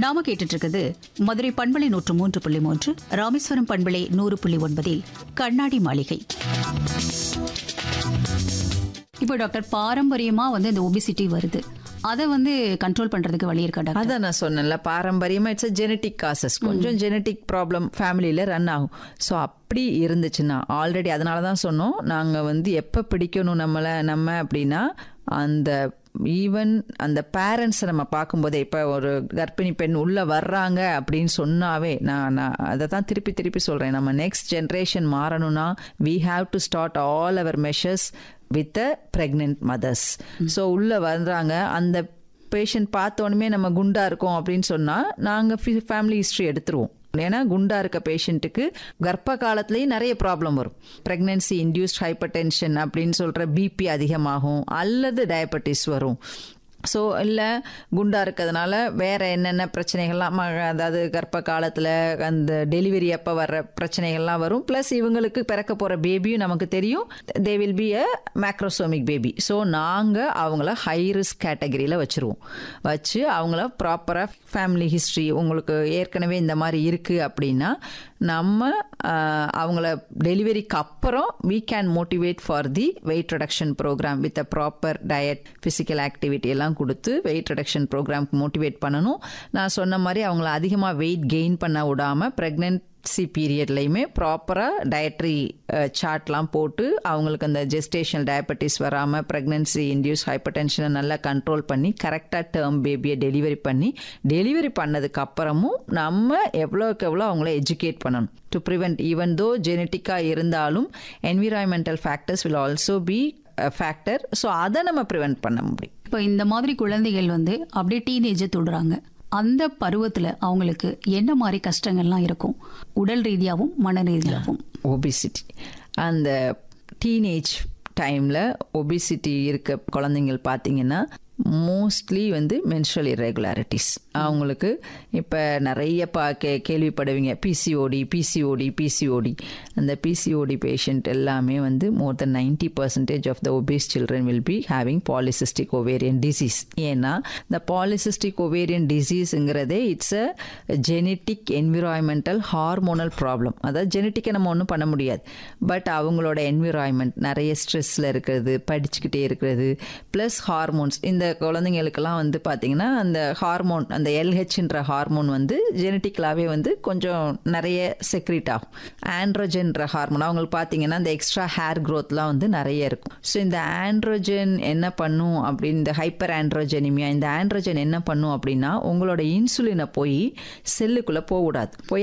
நாம கேட்டுட்டு இருக்குது மதுரை பண்பலை நூற்று மூன்று புள்ளி மூன்று ராமேஸ்வரம் பண்பலை நூறு புள்ளி ஒன்பதில் கண்ணாடி மாளிகை இப்போ டாக்டர் பாரம்பரியமா வந்து இந்த ஒபிசிட்டி வருது அதை வந்து கண்ட்ரோல் பண்றதுக்கு வழி இருக்கா டாக்டர் அதான் நான் சொன்னேன்ல பாரம்பரியமா இட்ஸ் ஜெனட்டிக் காசஸ் கொஞ்சம் ஜெனட்டிக் ப்ராப்ளம் ஃபேமிலியில் ரன் ஆகும் ஸோ அப்படி இருந்துச்சுன்னா ஆல்ரெடி அதனால தான் சொன்னோம் நாங்கள் வந்து எப்போ பிடிக்கணும் நம்மளை நம்ம அப்படின்னா அந்த ஈவன் அந்த பேரண்ட்ஸை நம்ம பார்க்கும்போதே இப்போ ஒரு கர்ப்பிணி பெண் உள்ளே வர்றாங்க அப்படின்னு சொன்னாவே நான் நான் அதை தான் திருப்பி திருப்பி சொல்கிறேன் நம்ம நெக்ஸ்ட் ஜென்ரேஷன் மாறணும்னா we have to start all our measures with a pregnant mothers so உள்ளே வர்றாங்க அந்த பேஷண்ட் பார்த்தோன்னே நம்ம குண்டா இருக்கோம் அப்படின்னு சொன்னால் நாங்கள் ஃபேமிலி ஹிஸ்ட்ரி எடுத்துருவோம் ஏன்னா குண்டா இருக்க பேஷண்ட்டுக்கு கர்ப்ப காலத்துலேயும் நிறைய ப்ராப்ளம் வரும் ப்ரெக்னென்சி இன்டியூஸ்ட் ஹைப்பர் டென்ஷன் அப்படின்னு சொல்கிற பிபி அதிகமாகும் அல்லது டயபெட்டிஸ் வரும் ஸோ இல்லை குண்டா இருக்கிறதுனால வேற என்னென்ன பிரச்சனைகள்லாம் ம- அதாவது கர்ப்ப காலத்தில் அந்த டெலிவரி அப்போ வர்ற பிரச்சனைகள்லாம் வரும் ப்ளஸ் இவங்களுக்கு பிறக்க போகிற பேபியும் நமக்கு தெரியும் they will be a macrosomic baby so நாங்கள் அவங்கள ஹை ரிஸ்க் கேட்டகரியில் வச்சுருவோம் வச்சு அவங்கள ப்ராப்பராக ஃபேமிலி ஹிஸ்ட்ரி உங்களுக்கு ஏற்கனவே இந்த மாதிரி இருக்குது அப்படின்னா நம்ம ஆஹ், அவங்கள டெலிவரிக்கு அப்புறம் we can motivate for the weight reduction program with a proper diet physical activity எல்லாம் கொடுத்து வெயிட் ரிடக்ஷன் ப்ரோக்ராம்க்கு மோட்டிவேட் பண்ணணும் நான் சொன்ன மாதிரி அவங்கள அதிகமாக வெயிட் கெயின் பண்ண விடாமல் ப்ரெக்னென்சி பீரியட்லையுமே ப்ராப்பராக டயட்ரி சார்ட்லாம் போட்டு அவங்களுக்கு அந்த ஜெஸ்டேஷனல் டயபெட்டிஸ் வராமல் ப்ரெக்னென்சி இன்டியூஸ் ஹைப்பர் டென்ஷனை நல்லா கண்ட்ரோல் பண்ணி கரெக்டாக டேர்ம் பேபியை டெலிவரி பண்ணி டெலிவரி பண்ணதுக்கு அப்புறமும் நம்ம எவ்வளோக்கு எவ்வளோ அவங்கள எஜுகேட் பண்ணணும் டு ப்ரிவெண்ட் ஈவன் தோ ஜெனட்டிக்காக இருந்தாலும் environmental factors will also be factor so அதை நம்ம ப்ரிவெண்ட் பண்ண முடியும் இப்போ இந்த மாதிரி குழந்தைகள் வந்து அப்படியே டீனேஜை தொடுறாங்க அந்த பருவத்துல அவங்களுக்கு என்ன மாதிரி கஷ்டங்கள்லாம் இருக்கும் உடல் ரீதியாகவும் மன ரீதியாகவும் ஒபிசிட்டி அந்த டீனேஜ் டைமில் ஒபிசிட்டி இருக்க குழந்தைங்கள் பார்த்தீங்கன்னா மோஸ்ட்லி வந்து மென்ஸ்ட்ரல் irregularities அவங்களுக்கு இப்போ நிறைய பா கே கேள்விப்படுவீங்க பிசிஓடி பிசிஓடி பிசிஓடி அந்த பிசிஓடி பேஷண்ட் எல்லாமே வந்து more than ninety percentage of the obese children will be having polycystic ovarian disease ஏன்னா இந்த பாலிசிஸ்டிக் ஓவேரியன் டிசீஸுங்கிறதே it's a genetic environmental hormonal problem அதாவது ஜெனட்டிக்கை நம்ம ஒன்றும் பண்ண முடியாது பட் அவங்களோட என்விரான்மெண்ட் நிறைய ஸ்ட்ரெஸ்ஸில் இருக்கிறது படிச்சுக்கிட்டே இருக்கிறது ப்ளஸ் ஹார்மோன்ஸ் இந்த குழந்தைங்களுக்கெல்லாம் வந்து பார்த்திங்கன்னா அந்த ஹார்மோன் அந்த எல்ஹெச்ன்ற ஹார்மோன் வந்து ஜெனட்டிக்கலாகவே வந்து கொஞ்சம் நிறைய செக்ரீட் ஆகும் ஆண்ட்ரோஜென்ற ஹார்மோன் அவங்களுக்கு பார்த்தீங்கன்னா இந்த எக்ஸ்ட்ரா ஹேர் க்ரோத்லாம் வந்து நிறைய இருக்கும் ஸோ இந்த ஆண்ட்ரோஜன் என்ன பண்ணும் அப்படின்னு இந்த ஹைப்பர் ஆண்ட்ரோஜெனிமியா இந்த ஆண்ட்ரோஜன் என்ன பண்ணும் அப்படின்னா உங்களோட இன்சுலினை போய் செல்லுக்குள்ளே போகக்கூடாது போய்